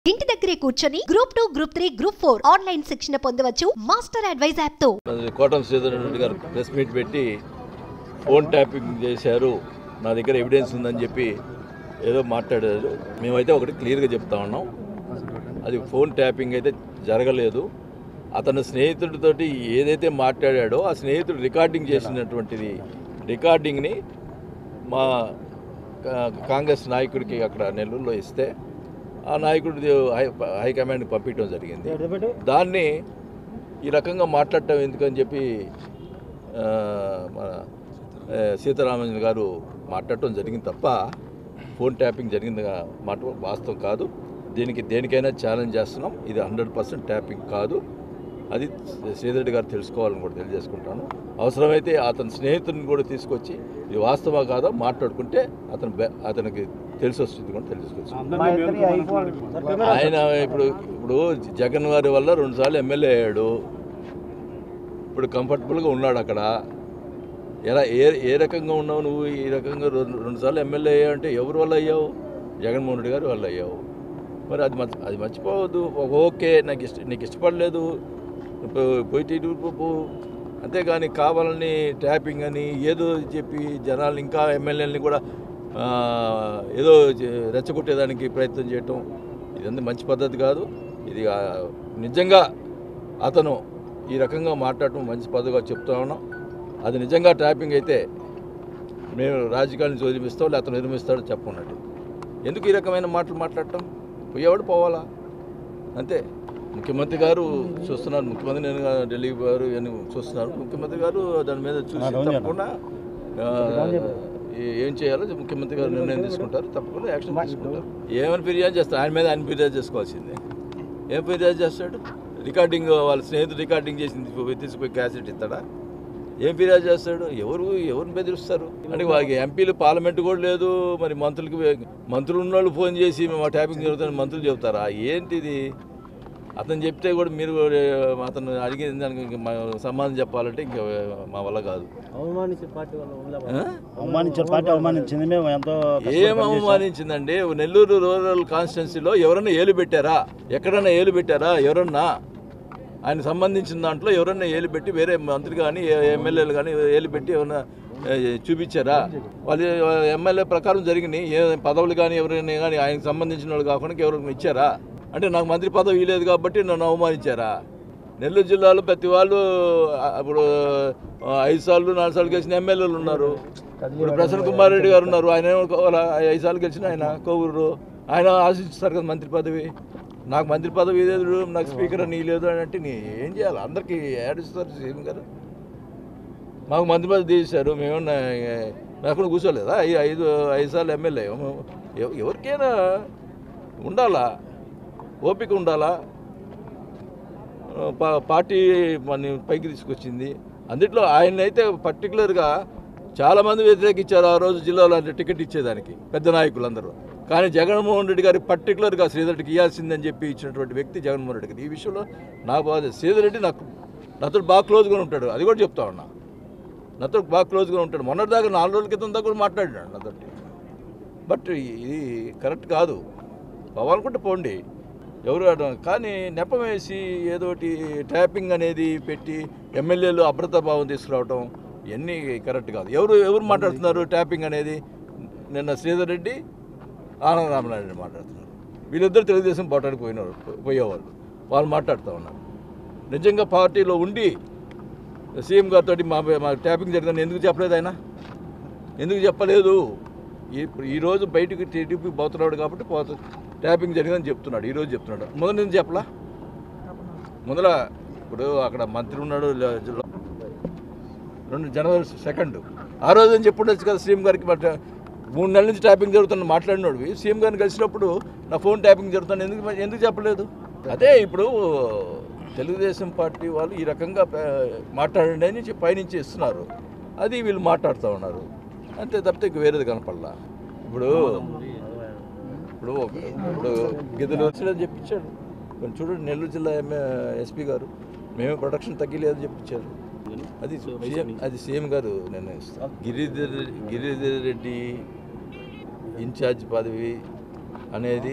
ఇంటి దగ్గరే కూర్చొని group two group three group four online శిక్షణ పొందవచ్చు మాస్టర్ అడ్వైజ్ యాప్ తో అది కోటం శ్రీధర్ రెడ్డి గారు ప్రెస్ మీట్ పెట్టి ఫోన్ ట్యాపింగ్ చేశారు నా దగ్గర ఎవిడెన్స్ ఉందని చెప్పి ఏదో మాట్లాడారు మేమైతే ఒకటి క్లియర్గా చెప్తా ఉన్నాం అది ఫోన్ ట్యాపింగ్ అయితే జరగలేదు అతని స్నేహితుడితోటి ఏదైతే మాట్లాడాడో ఆ స్నేహితుడు రికార్డింగ్ చేసినటువంటిది రికార్డింగ్ని మా కా- కాంగ్రెస్ నాయకుడికి అక్కడ నెల్లూరులో ఇస్తే ఆ నాయకుడి హై హైకమాండ్కి పంపించడం జరిగింది దాన్ని ఈ రకంగా మాట్లాడటం ఎందుకని చెప్పి ఆ, మన ఆ, సీతారామన్ గారు మాట్లాడటం జరిగింది తప్ప ఫోన్ ట్యాపింగ్ జరిగింది మాట వాస్తవం కాదు దీనికి దేనికైనా ఛాలెంజ్ చేస్తున్నాం ఇది హండ్రెడ్ పర్సెంట్ ట్యాపింగ్ కాదు అది శ్రీధరెడ్డి గారు తెలుసుకోవాలని కూడా తెలియజేసుకుంటాను అవసరమైతే అతని స్నేహితుడిని కూడా తీసుకొచ్చి ఇది వాస్తవా కాదా మాట్లాడుకుంటే అతను బె- అతనికి తెలిసి వస్తుంది కూడా తెలుసుకోవచ్చు ఆయన ఇప్పుడు ఇప్పుడు జగన్ గారి వల్ల రెండుసార్లు ఎమ్మెల్యే అయ్యాడు ఇప్పుడు కంఫర్టబుల్గా ఉన్నాడు అక్కడ ఎలా ఏ ఏ రకంగా ఉన్నావు నువ్వు ఈ రకంగా రెండు రెండుసార్లు ఎమ్మెల్యే అయ్యావు అంటే ఎవరి వల్ల అయ్యావు జగన్మోహన్ రెడ్డి గారి వల్ల అయ్యావు మరి అది మర్చి అది మర్చిపోవద్దు ఓకే నాకు ఇష్ట నీకు ఇష్టపడలేదు పో- పోయి టీడీపీ పో అంతేగాని కావాలని ట్యాపింగ్ అని ఏదో చెప్పి జనాలు ఇంకా ఎమ్మెల్యేలని కూడా ఆ, ఏదో చే- రెచ్చగొట్టేదానికి ప్రయత్నం చేయటం ఇదంతా మంచి పద్ధతి కాదు ఇది ఆ, నిజంగా అతను ఈ రకంగా మాట్లాడటం మంచి పద్ధతిగా చెప్తా ఉన్నాం అది నిజంగా ట్యాపింగ్ అయితే మేము రాజకీయాల నుంచి వదిలిపిస్తాం లేకపోతే అతను నిర్మిస్తాడో చెప్పన్నట్టు ఎందుకు ఈ రకమైన మాటలు మాట్లాడటం పోయేవాడు పోవాలా అంతే ముఖ్యమంత్రి గారు చూస్తున్నారు ముఖ్యమంత్రి నేను ఢిల్లీ గారు ఇవన్నీ చూస్తున్నారు ముఖ్యమంత్రి గారు దాని మీద చూసి తప్పకుండా ఆ, ఏ- ఏం చేయాలో ముఖ్యమంత్రి గారు నిర్ణయం తీసుకుంటారు తప్పకుండా యాక్షన్ తీసుకుంటారు ఏమైనా ఫిర్యాదు చేస్తారు ఆయన మీద ఆయన ఫిర్యాదు చేసుకోవాల్సిందే ఏం ఫిర్యాదు చేస్తాడు రికార్డింగ్ వాళ్ళ స్నేహితుడు రికార్డింగ్ చేసింది తీసుకుపోయి క్యాసెట్ ఇస్తాడా ఏం ఫిర్యాదు చేస్తాడు ఎవరు ఎవరిని బెదిరిస్తారు అంటే వాళ్ళకి ఎంపీలు పార్లమెంట్ కూడా లేదు మరి మంత్రులకి మంత్రులు ఉన్న వాళ్ళు ఫోన్ చేసి మేము ట్యాపింగ్ జరుగుతుంది మంత్రులు చెబుతారా ఏంటిది అతను చెప్తే కూడా మీరు కూడా అతను అడిగిన దానికి ఇంక మా సమాధానం చెప్పాలంటే ఇంకా మా వల్ల కాదు అవమానించే పార్టీ వల్ల ఉందా ఆ? అవమానించిన పార్టీ అవమానించింది మేము ఎంతో ఏం అవమానించిందండి నెల్లూరు రూరల్ కాన్స్టిట్యున్సీలో ఎవరన్నా ఏలు పెట్టారా ఎక్కడన్నా ఏలు పెట్టారా ఎవరన్నా ఆయన సంబంధించిన దాంట్లో ఎవరన్నా ఏలు పెట్టి వేరే మంత్రి కానీ ఎమ్మెల్యేలు కానీ ఏలు పెట్టి ఏమన్నా ఏ, చూపించారా వాళ్ళు ఎమ్మెల్యే ప్రకారం జరిగినాయి ఏ పదవులు కానీ ఎవరైనా కానీ ఆయనకు సంబంధించిన వాళ్ళు కాకుండా ఎవరైనా ఇచ్చారా అంటే నాకు మంత్రి పదవి ఇవ్వలేదు కాబట్టి నన్ను అవమానించారా నెల్లూరు జిల్లాలో ప్రతి వాళ్ళు ఆ, ఇప్పుడు ఆ, ఐదు సార్లు నాలుగు సార్లు గెలిచిన ఎమ్మెల్యేలు ఉన్నారు ఇప్పుడు ప్రసన్న కుమార్ రెడ్డి గారు ఉన్నారు ఆయన ఏమో కావాలా ఐదు సార్లు గెలిచిన ఆయన కోవూరు ఆయన ఆశిస్తారు కదా మంత్రి పదవి నాకు మంత్రి పదవి లేదు నాకు స్పీకర్ అని లేదు అని అంటే నీ ఏం చేయాలి అందరికీ ఏడుస్తారు సీఎం గారు మాకు మంత్రి పదవి తీశారు మేమన్నా నాకు కూర్చోలేదా ఐ- ఐదు ఐదు సార్లు ఎమ్మెల్యే ఎవ- ఎవరికైనా ఉండాలా ఓపిక ఉండాలా పా- పార్టీ మన పైకి తీసుకొచ్చింది అందుట్లో ఆయన అయితే పర్టికులర్గా చాలామంది వ్యతిరేకించారు ఆ రోజు జిల్లాలో అంటే టికెట్ ఇచ్చేదానికి పెద్ద నాయకులందరూ కానీ జగన్మోహన్ రెడ్డి గారి పర్టికులర్గా శ్రీధర్ రెడ్డికి ఇవ్వాల్సిందని చెప్పి ఇచ్చినటువంటి వ్యక్తి జగన్మోహన్ రెడ్డి గారు ఈ విషయంలో నాకు బాధ శ్రీధర్ రెడ్డి నాకు నాతో బాగా క్లోజ్గా ఉంటాడు అది కూడా చెప్తా ఉన్నా నాతో బాగా క్లోజ్గా ఉంటాడు మొన్నటిదాకా నాలుగు రోజుల క్రితం దాకా కూడా మాట్లాడినాడు నాతో బట్ ఇది కరెక్ట్ కాదు పోవాలనుకుంటే పోండి ఎవరు అడగ- కానీ నెపం వేసి ఏదోటి ట్యాపింగ్ అనేది పెట్టి ఎమ్మెల్యేలు అభద్రతా భావం తీసుకురావటం ఇవన్నీ కరెక్ట్ కాదు ఎవరు ఎవరు మాట్లాడుతున్నారు ట్యాపింగ్ అనేది నిన్న శ్రీధర్ రెడ్డి ఆనంద రామనాయుడు మాట్లాడుతున్నారు వీళ్ళిద్దరు తెలుగుదేశం పోవటానికి పోయినారు పోయేవాళ్ళు వాళ్ళు మాట్లాడుతూ ఉన్నారు నిజంగా పార్టీలో ఉండి సీఎం గారితో మా మా ట్యాపింగ్ జరిగిందని ఎందుకు చెప్పలేదు ఆయన ఎందుకు చెప్పలేదు ఇప్పుడు ఈరోజు బయటకు టీడీపీ పోతున్నాడు కాబట్టి పోత ట్యాపింగ్ జరిగిందని చెప్తున్నాడు ఈరోజు చెప్తున్నాడు మొదటి నుంచి చెప్పలా మొదల ఇప్పుడు అక్కడ మంత్రి ఉన్నాడు లే- జిల్లా- రెండు జనవరి సెకండ్ ఆ రోజు అని చెప్పుండొచ్చు కదా సీఎం గారికి మరి మూడు నెలల నుంచి ట్యాపింగ్ జరుగుతున్న మాట్లాడినోడు సీఎం గారిని కలిసినప్పుడు నా ఫోన్ ట్యాపింగ్ జరుగుతుంది ఎందుకు ఎందుకు చెప్పలేదు అదే ఇప్పుడు తెలుగుదేశం పార్టీ వాళ్ళు ఈ రకంగా ఆ, మాట్లాడండి అని చెప్పి పైనుంచి ఇస్తున్నారు అది వీళ్ళు మాట్లాడుతూ ఉన్నారు అంతే తప్పితే ఇంక వేరేది కనపడలా ఇప్పుడు ఇప్పుడు ఒక- ఇప్పుడు గిద్దలు వచ్చిందని చెప్పించాడు కొంచెం చూడండి నెల్లూరు జిల్లా ఎంఏ ఎస్పీ గారు మేమే ప్రొడక్షన్ తగ్గిలేదని చెప్పించారు అది సీఎం అది సీఎం గారు నిర్ణయిస్తారు గిరిధర్ గిరిధర్ రెడ్డి ఇన్ఛార్జ్ పదవి అనేది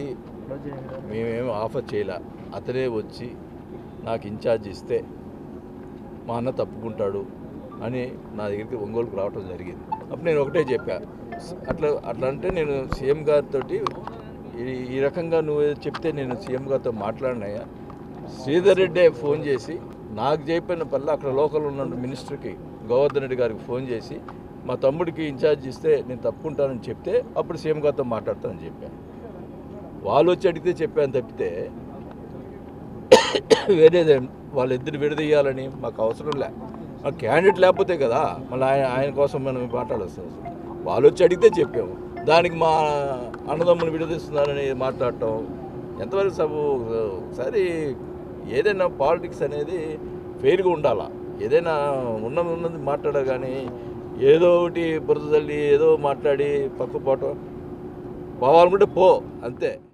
మేమేం ఆఫర్ చేయలే అతనే వచ్చి నాకు ఇన్ఛార్జ్ ఇస్తే మా అన్న తప్పుకుంటాడు అని నా దగ్గరికి ఒంగోలుకు రావటం జరిగింది అప్పుడు నేను ఒకటే చెప్పా అట్లా అట్లా అంటే నేను సీఎం గారితో ఈ ఈ రకంగా నువ్వు చెప్తే నేను సీఎం గారితో మాట్లాడినాయా శ్రీధర్ రెడ్డి ఫోన్ చేసి నాకు చెప్పిన పనులు అక్కడ లోకల్ ఉన్న మినిస్టర్కి గోవర్ధన్ రెడ్డి గారికి ఫోన్ చేసి మా తమ్ముడికి ఇన్ఛార్జ్ ఇస్తే నేను తప్పుకుంటానని చెప్తే అప్పుడు సీఎం గారితో మాట్లాడతానని చెప్పాను వాళ్ళు వచ్చి అడిగితే చెప్పాను తప్పితే వేరేదేం వాళ్ళిద్దరు విడదీయాలని మాకు అవసరం లే మా క్యాండిడేట్ లేకపోతే కదా మళ్ళీ ఆయన ఆయన కోసం మనం మాట్లాడొస్తాం వాళ్ళు వచ్చి అడిగితే చెప్పాము దానికి మా అన్నదమ్ములు విడదీస్తున్నారని మాట్లాడటం ఎంతవరకు సబు ఒకసారి ఏదైనా పాలిటిక్స్ అనేది ఫెయిర్గా ఉండాలా ఏదైనా ఉన్నది ఉన్నది మాట్లాడ కానీ ఏదో ఒకటి బురద తల్లి ఏదో మాట్లాడి పక్క పోవటం పోవాలనుకుంటే పో అంతే